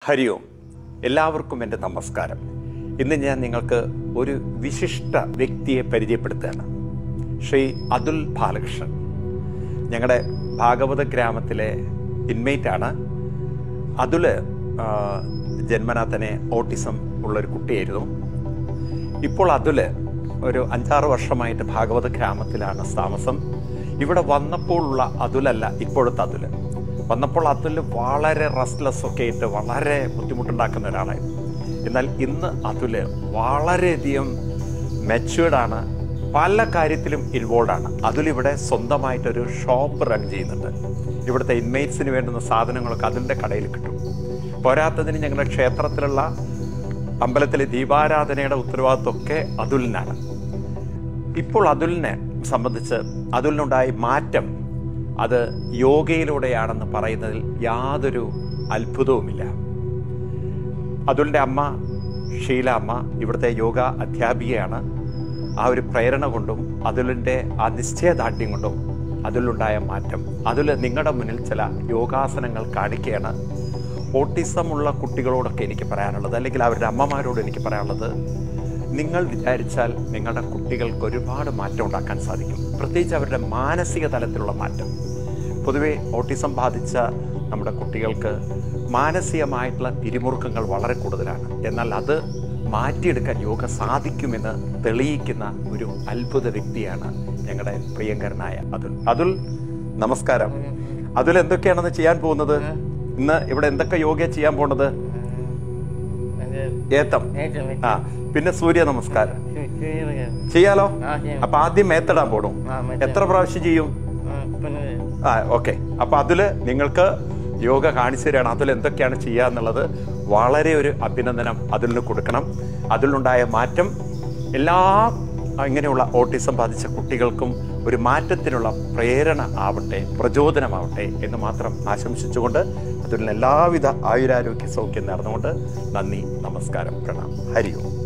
ഹരി ഓം എല്ലാവർക്കും എൻ്റെ നമസ്കാരം ഇന്ന് ഞാൻ നിങ്ങൾക്ക് ഒരു വിശിഷ്ട വ്യക്തിയെ പരിചയപ്പെടുത്തുകയാണ് ശ്രീ അതുൽ ബാലകൃഷ്ണൻ ഞങ്ങളുടെ ഭാഗവത ഗ്രാമത്തിലെ ഇൻമേറ്റാണ് അതുൽ ആ, ജന്മനാ തന്നെ ഓട്ടിസം ഉള്ളൊരു കുട്ടിയായിരുന്നു ഇപ്പോൾ അതുല് ഒരു അഞ്ചാറ് വർഷമായിട്ട് ഭാഗവത ഗ്രാമത്തിലാണ് താമസം ഇവിടെ വന്നപ്പോഴുള്ള അതുലല്ല ഇപ്പോഴത്തെ അതുല് വന്നപ്പോൾ അതുല് വളരെ റെസ്റ്റ്ലെസ് ഒക്കെ ആയിട്ട് വളരെ ബുദ്ധിമുട്ടുണ്ടാക്കുന്ന ഒരാളായിരുന്നു എന്നാൽ ഇന്ന് അതുല് വളരെയധികം മെച്ചുവേർഡ് ആണ് പല കാര്യത്തിലും ഇൻവോൾവ് ആണ് അതുൽ ഇവിടെ സ്വന്തമായിട്ടൊരു ഷോപ്പ് റൺ ചെയ്യുന്നുണ്ട് ഇവിടുത്തെ ഇൻമേറ്റ്സിന് വേണ്ടുന്ന സാധനങ്ങളൊക്കെ അതിൻ്റെ കടയിൽ കിട്ടും പോരാത്തതിന് ഞങ്ങളുടെ ക്ഷേത്രത്തിലുള്ള അമ്പലത്തിലെ ദീപാരാധനയുടെ ഉത്തരവാദിത്വമൊക്കെ അതുലിനാണ് ഇപ്പോൾ അതുലിനെ സംബന്ധിച്ച് അതുലിനുണ്ടായ മാറ്റം അത് യോഗയിലൂടെയാണെന്ന് പറയുന്നതിൽ യാതൊരു അത്ഭുതവുമില്ല അതുലിൻ്റെ അമ്മ ഷീല അമ്മ ഇവിടുത്തെ യോഗ അധ്യാപികയാണ് ആ ഒരു പ്രേരണ കൊണ്ടും അതുലിൻ്റെ ആ നിശ്ചയദാർഢ്യം കൊണ്ടും അതിലുണ്ടായ മാറ്റം അതിൽ നിങ്ങളുടെ മുന്നിൽ ചില യോഗാസനങ്ങൾ കാണിക്കുകയാണ് ഓട്ടിസം ഉള്ള കുട്ടികളോടൊക്കെ എനിക്ക് പറയാനുള്ളത് അല്ലെങ്കിൽ അവരുടെ അമ്മമാരോട് എനിക്ക് പറയാനുള്ളത് നിങ്ങൾ വിചാരിച്ചാൽ നിങ്ങളുടെ കുട്ടികൾക്ക് ഒരുപാട് മാറ്റം ഉണ്ടാക്കാൻ സാധിക്കും പ്രത്യേകിച്ച് അവരുടെ മാനസിക തലത്തിലുള്ള മാറ്റം പൊതുവെ ഓട്ടിസം ബാധിച്ച നമ്മുടെ കുട്ടികൾക്ക് മാനസികമായിട്ടുള്ള പിരിമുറുക്കങ്ങൾ വളരെ കൂടുതലാണ് എന്നാൽ അത് മാറ്റിയെടുക്കാൻ യോഗ സാധിക്കുമെന്ന് തെളിയിക്കുന്ന ഒരു അത്ഭുത വ്യക്തിയാണ് ഞങ്ങളുടെ പ്രിയങ്കരനായ അതുൽ അതുൽ നമസ്കാരം അതുൽ എന്തൊക്കെയാണെന്ന് ചെയ്യാൻ പോകുന്നത് ഇന്ന് ഇവിടെ എന്തൊക്കെ യോഗ ചെയ്യാൻ പോണത് ഏത്തം ആ പിന്നെ സൂര്യ നമസ്കാരം ചെയ്യാലോ അപ്പൊ ആദ്യം മേത്തടാൻ പോടും എത്ര പ്രാവശ്യം ചെയ്യും ആ ഓക്കെ അപ്പൊ അതില് നിങ്ങൾക്ക് യോഗ കാണിച്ചു തരാണ് അതിൽ എന്തൊക്കെയാണ് ചെയ്യുക എന്നുള്ളത് വളരെ ഒരു അഭിനന്ദനം അതിലിന് കൊടുക്കണം അതിലുണ്ടായ മാറ്റം എല്ലാ ഇങ്ങനെയുള്ള ഓട്ടിസം ബാധിച്ച കുട്ടികൾക്കും ഒരു മാറ്റത്തിനുള്ള പ്രേരണ ആവട്ടെ പ്രചോദനമാവട്ടെ എന്ന് മാത്രം ആശംസിച്ചുകൊണ്ട് അതിൽ എല്ലാവിധ ആയുരാരോഗ്യ സൗഖ്യം നേർന്നുകൊണ്ട് നന്ദി നമസ്കാരം പ്രണാം ഹരി ഓം